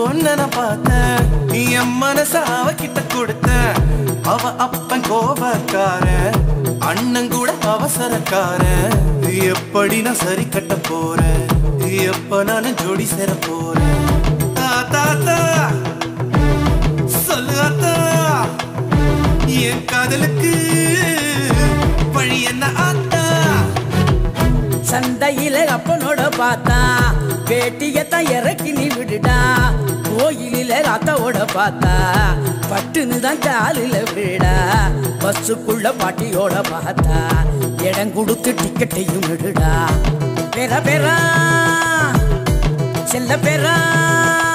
பொண்ண நான் பார்த்தேன் நீ என் மனச அவகிட்ட கொடுத்த அவ அப்பன் கோபக்கார அண்ணன் கூட அவசரக்கார எப்படி நான் சரி கட்ட போறேன் எப்ப நானும் ஜோடி சேர போறேன் தாத்தா தா சொல்லு அத்தா என் காதலுக்கு வழி என்ன ஆத்தா சந்தையில அப்பனோட பார்த்தா வேட்டியத்தான் இறக்கி நீ விடுடா கோயிலில அத்தாவோட பார்த்தா பட்டுன்னு தான் காலில விடா பஸ்ஸுக்குள்ள பாட்டியோட பார்த்தா இடம் கொடுத்து டிக்கெட்டையும் விடுடா பெற பெறா செல்ல பெறா